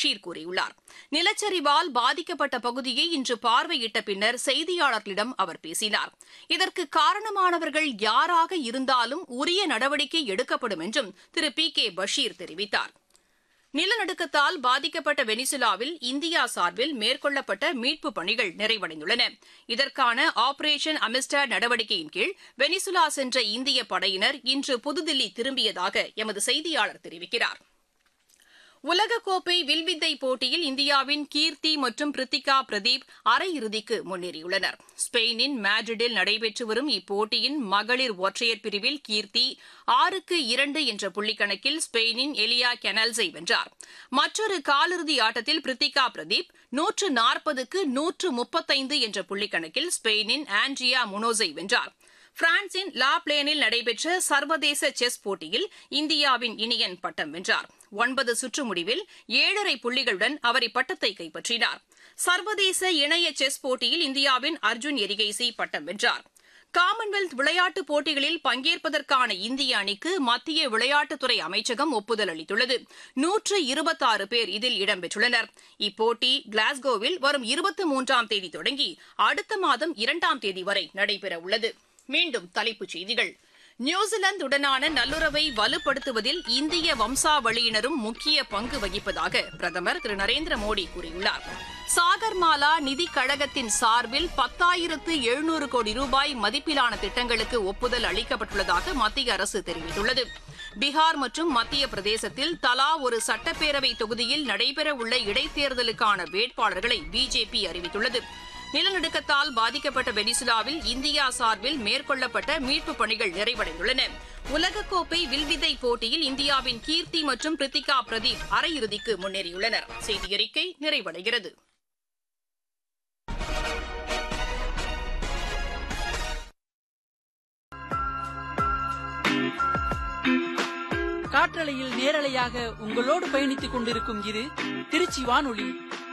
பஷீர் கூறியுள்ளார் நிலச்சரிவால் பாதிக்கப்பட்ட பகுதியை இன்று பார்வையிட்ட பின்னர் செய்தியாளர்களிடம் அவர் பேசினார் இதற்கு காரணமானவர்கள் யாராக இருந்தாலும் உரிய நடவடிக்கை எடுக்கப்படும் என்றும் திரு பி கே பஷீர் தெரிவித்தார் நிலநடுக்கத்தால் பாதிக்கப்பட்ட வெனிசுலாவில் இந்தியா சார்பில் மேற்கொள்ளப்பட்ட மீட்புப் பணிகள் நிறைவடைந்துள்ளன இதற்கான ஆபரேஷன் அமிஸ்டர் நடவடிக்கையின் கீழ் வெனிசுலா சென்ற இந்திய படையினர் இன்று புதுதில்லி திரும்பியதாக எமது செய்தியாளர் தெரிவிக்கிறார் உலகக்கோப்பை வில்வித்தை போட்டியில் இந்தியாவின் கீர்த்தி மற்றும் பிரித்திகா பிரதீப் அரையிறுதிக்கு முன்னேறியுள்ளனர் ஸ்பெயினின் மேட்ரிடில் நடைபெற்று வரும் இப்போட்டியின் மகளிர் ஒற்றையர் பிரிவில் கீர்த்தி ஆறுக்கு இரண்டு என்ற புள்ளிக்கணக்கில் ஸ்பெயினின் எலியா கெனல்ஸை வென்றார் மற்றொரு காலிறுதி ஆட்டத்தில் பிரித்திகா பிரதீப் நூற்று நாற்பதுக்கு நூற்று முப்பத்தைந்து என்ற புள்ளிக்கணக்கில் ஸ்பெயினின் ஆண்ட்ரியா முனோஸை வென்றார் பிரான்சின் லா பிளேனில் நடைபெற்ற சர்வதேச செஸ் போட்டியில் இந்தியாவின் இனியன் பட்டம் வென்றார் ஒன்பது சுற்று முடிவில் ஏழரை புள்ளிகளுடன் அவர் இப்பட்டத்தை கைப்பற்றினார் சர்வதேச இணைய செஸ் போட்டியில் இந்தியாவின் அர்ஜுன் எரிகைசி பட்டம் வென்றார் காமன்வெல்த் விளையாட்டுப் போட்டிகளில் பங்கேற்பதற்கான இந்திய அணிக்கு மத்திய விளையாட்டுத்துறை அமைச்சகம் ஒப்புதல் அளித்துள்ளது நூற்று இருபத்தாறு பேர் இதில் இடம்பெற்றுள்ளனர் இப்போட்டி கிளாஸ்கோவில் வரும் இருபத்தி மூன்றாம் தேதி தொடங்கி அடுத்த மாதம் இரண்டாம் தேதி வரை நடைபெறவுள்ளது மீண்டும் தலைப்புச் செய்திகள் நியூசிலாந்துடனான நல்லுறவை வலுப்படுத்துவதில் இந்திய வம்சாவளியினரும் முக்கிய பங்கு வகிப்பதாக பிரதமர் திரு நரேந்திர மோடி கூறியுள்ளார் சாகர்மாலா நிதிக் கழகத்தின் சார்பில் பத்தாயிரத்து எழுநூறு கோடி ரூபாய் மதிப்பிலான திட்டங்களுக்கு ஒப்புதல் அளிக்கப்பட்டுள்ளதாக மத்திய அரசு தெரிவித்துள்ளது பீகார் மற்றும் மத்திய பிரதேசத்தில் தலா ஒரு சட்டப்பேரவை தொகுதியில் நடைபெறவுள்ள இடைத்தேர்தலுக்கான வேட்பாளர்களை பிஜேபி அறிவித்துள்ளது நிலநடுக்கத்தால் பாதிக்கப்பட்ட வெனிசுலாவில் இந்தியா சார்பில் மேற்கொள்ளப்பட்ட மீட்புப் பணிகள் நிறைவடைந்துள்ளன உலகக்கோப்பை வில்வித்தை போட்டியில் இந்தியாவின் கீர்த்தி மற்றும் பிரித்திகா பிரதீப் அரையிறுதிக்கு முன்னேறியுள்ளனர் செய்தியறிக்கை நிறைவடைகிறது காற்றலையில் நேரலையாக உங்களோடு பயணித்துக் கொண்டிருக்கும் இது திருச்சி வானொலி